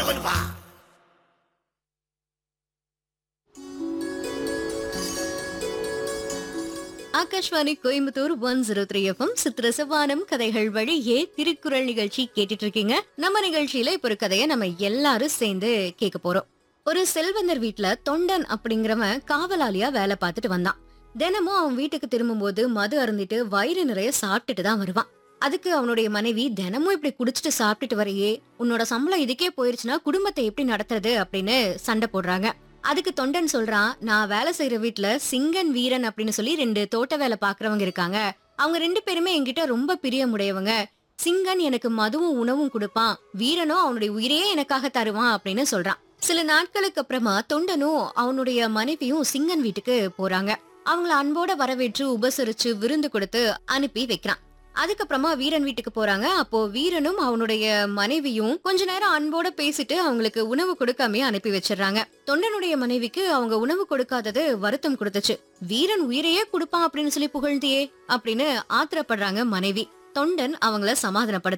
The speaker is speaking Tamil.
பண்ணுவா Akashvani Coimbatore one zero three FM சித்திரசவானம் கதைகள் வழியே திருக்குறள் நிகழ்ச்சி கேட்டுட்டு இருக்கீங்க நம்ம நிகழ்ச்சியில இப்ப ஒரு கதையை நம்ம எல்லாரும் சேர்ந்து கேட்க போறோம் ஒரு செல்வந்தர் வீட்ல தொண்டன் அப்படிங்கிறவன் காவலாளியா வேலை பார்த்துட்டு வந்தான் தினமும் அவன் வீட்டுக்கு திரும்பும்போது மது அருந்திட்டு வயிறு நிறைய சாப்பிட்டுட்டு தான் வருவான் அதுக்கு அவனுடைய மனைவி தினமும் இப்படி குடிச்சிட்டு சாப்பிட்டுட்டு வரையே உன்னோட சம்பளம் இதுக்கே போயிருச்சுன்னா குடும்பத்தை எப்படி நடத்துறது அப்படின்னு சண்டை போடுறாங்க அதுக்கு தொண்டன் சொல்றான் நான் வேலை செய்யற வீட்ல சிங்கன் வீரன் அப்படின்னு சொல்லி ரெண்டு தோட்ட வேலை பாக்குறவங்க இருக்காங்க அவங்க ரெண்டு பேருமே என்கிட்ட ரொம்ப பிரியமுடையவங்க சிங்கன் எனக்கு மதுவும் உணவும் கொடுப்பான் வீரனும் அவனுடைய உயிரையே எனக்காக தருவான் அப்படின்னு சொல்றான் சில நாட்களுக்கு அப்புறமா தொண்டனும் அவனுடைய மனைவியும் சிங்கன் வீட்டுக்கு போறாங்க அவங்கள அன்போட வரவேற்று உபசரிச்சு விருந்து கொடுத்து அனுப்பி வைக்கிறான் அதுக்கப்புறமா வீரன் வீட்டுக்கு போறாங்க அப்போ வீரனும் அவனுடைய மனைவியும் கொஞ்ச நேரம் அன்போட பேசிட்டு அவங்களுக்கு உணவு கொடுக்காமயே அனுப்பி வச்சிடுறாங்க தொண்டனுடைய மனைவிக்கு அவங்க உணவு கொடுக்காதது வருத்தம் கொடுத்துச்சு வீரன் உயிரையே கொடுப்பான் அப்படின்னு சொல்லி புகழ்ந்தியே அப்படின்னு ஆத்திரப்படுறாங்க மனைவி தொண்டன் அவங்கள சமாதானப்படுத்த